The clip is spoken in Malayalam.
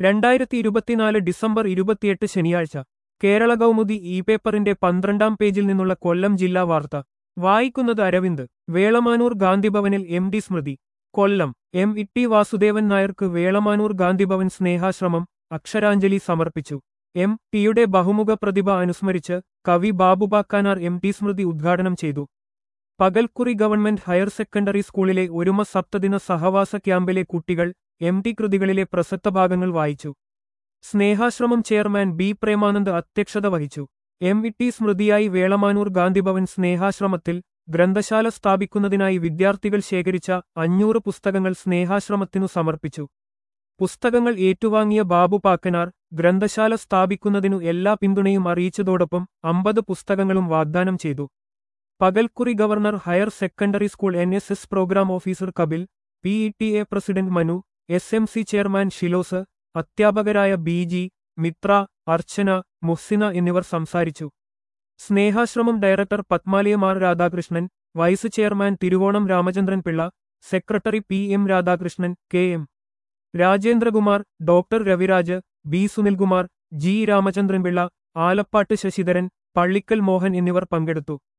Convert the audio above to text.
രണ്ടായിരത്തി ഇരുപത്തിനാല് ഡിസംബർ ഇരുപത്തിയെട്ട് ശനിയാഴ്ച കേരള കൗമുദി ഇ പേപ്പറിന്റെ പന്ത്രണ്ടാം പേജിൽ നിന്നുള്ള കൊല്ലം ജില്ലാ വാർത്ത വായിക്കുന്നത് അരവിന്ദ് വേളമാനൂർ ഗാന്ധിഭവനിൽ M T Smriti Kollam M T ടി വാസുദേവൻ നായർക്ക് വേളമാനൂർ ഗാന്ധിഭവൻ സ്നേഹാശ്രമം അക്ഷരാഞ്ജലി സമർപ്പിച്ചു എം ടിയുടെ ബഹുമുഖ പ്രതിഭ അനുസ്മരിച്ച് കവി ബാബുബാക്കാനാർ എം ടി സ്മൃതി ഉദ്ഘാടനം ചെയ്തു പകൽക്കുറി ഗവൺമെന്റ് ഹയർ സെക്കൻഡറി സ്കൂളിലെ ഒരുമ സപ്തദിന സഹവാസ ക്യാമ്പിലെ കുട്ടികൾ എം ടി കൃതികളിലെ പ്രസക്ത ഭാഗങ്ങൾ വായിച്ചു സ്നേഹാശ്രമം ചെയർമാൻ ബി പ്രേമാനന്ദ് അധ്യക്ഷത വഹിച്ചു എം ഇ ടി സ്മൃതിയായി വേളമാനൂർ ഗാന്ധിഭവൻ സ്നേഹാശ്രമത്തിൽ ഗ്രന്ഥശാല സ്ഥാപിക്കുന്നതിനായി വിദ്യാർത്ഥികൾ ശേഖരിച്ച അഞ്ഞൂറ് പുസ്തകങ്ങൾ സ്നേഹാശ്രമത്തിനു സമർപ്പിച്ചു പുസ്തകങ്ങൾ ഏറ്റുവാങ്ങിയ ബാബു പാക്കനാർ ഗ്രന്ഥശാല സ്ഥാപിക്കുന്നതിനു എല്ലാ പിന്തുണയും അറിയിച്ചതോടൊപ്പം അമ്പത് പുസ്തകങ്ങളും വാഗ്ദാനം ചെയ്തു Pakalkkuri government higher secondary school N S S programme officer Kapil P E T A president Manu S M C chairman Shilos അധ്യാപകരായ ബി ജി മിത്ര അർച്ചന മുഹ്സിന എന്നിവർ സംസാരിച്ചു സ്നേഹാശ്രമം ഡയറക്ടർ പത്മാലയമാർ Radhakrishnan vice chairman Thiruvonam Ramachandran Pillai secretary P M Radhakrishnan K M Rajendrakumar doctor Raviraj B Sunilkumar G Ramachandran Pillai Alappatt Sasidharan Pallikkal Mohan എന്നിവർ പങ്കെടുത്തു